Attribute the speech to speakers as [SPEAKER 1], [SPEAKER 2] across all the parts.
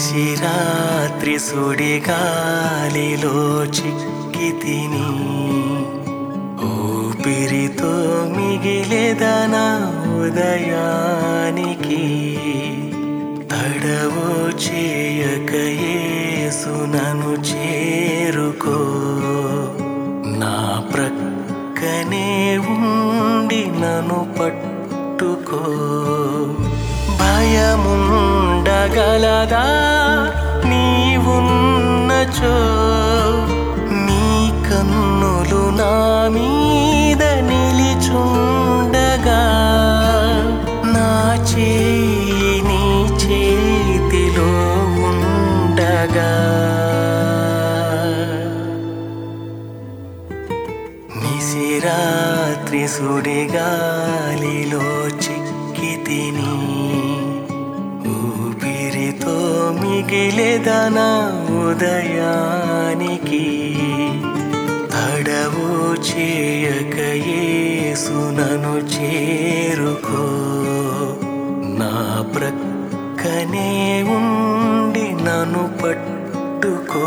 [SPEAKER 1] నిశిరాత్రి సుడిగాలిలో చిక్కి తిని ఊపిరితో మిగిలేదన ఉదయానికి తడవు చేయక యేసునను చేరుకో నా ప్రక్కనే ఉండి నన్ను పట్టుకో భయముండగలదా నీవున్నచో నీ కన్నులు నా మీద నిలిచుండగా నా చేయి నీ చేతిలో ఉండగా నిశిరాత్రి సుడిగాలిలో చిక్కి తిని ఊపిరితో మిగిలేదన ఉదయానికి తడవు చేయక యేసునను చేరుకో నా ప్రక్కనే ఉండి నన్ను పట్టుకో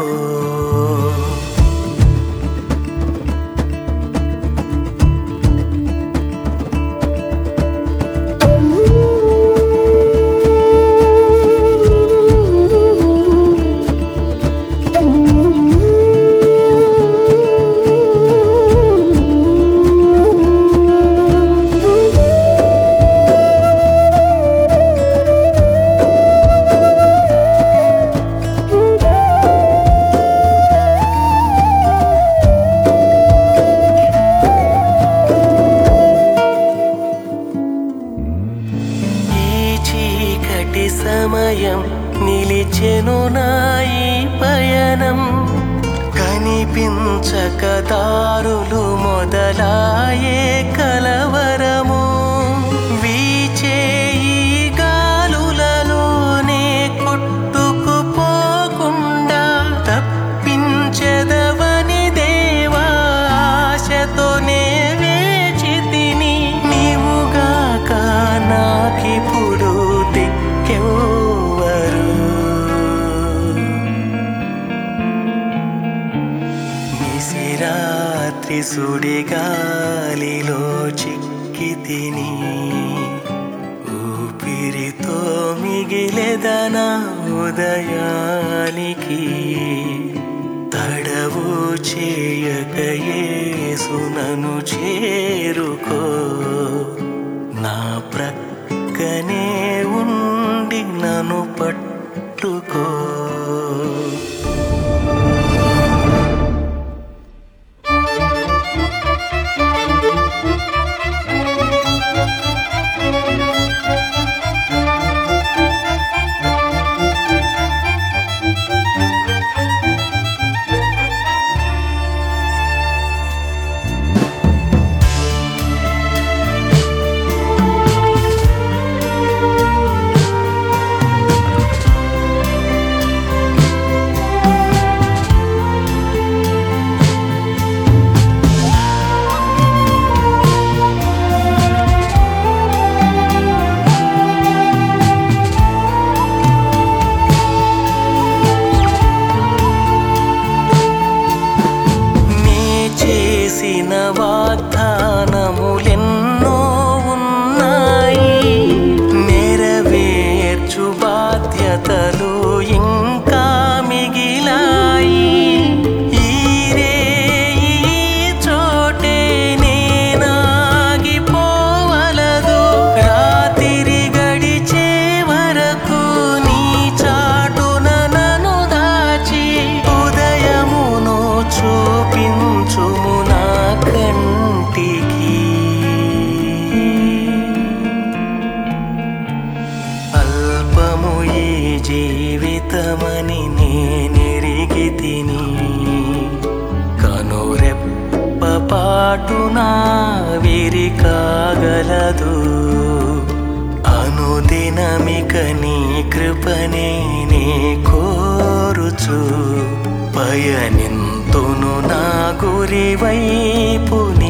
[SPEAKER 1] ఈ చీకటి సమయం నిలిచెను నా ఈ పయనం కనిపించక దారులు మొదలాయే కలవరము వీచే ఈ గాలులలోనే కొట్టుకుపోకుండా తప్పించెదవని దేవా ఆశతోనే వేచి తిని నీవుగాక నాకిప్పుడు దిక్కెవ్వరు నిశిరాత్రి సుడిగాలిలో చిక్కి తిని ఊపిరితో మిగిలేదన ఉదయానికి తడవు చేయక యేసునను చేరుకో నా ప్రక్కనే ఉండి నన్ను పట్టుకో నే చేసిన వాగ్దానములెన్నో ఉన్నాయి నెరవేర్చు బాధ్యతలు ఇంకా మిగిలాయి ఈరే ఈ చోటే నేనాగిపోవలదు రాత్రి గడిచే వరకు నీ చాటున నన్ను దాచి ఉదయమును చూపించుము నా కంటికి అల్పము ఈ జీవితమని నేనెరిగి తిని కనురెప్ప పాటున విరి కాగలదు అనుదినమిక నీ కృపనే నే కోరుచు పయనింతును నా గురి వైపు నీ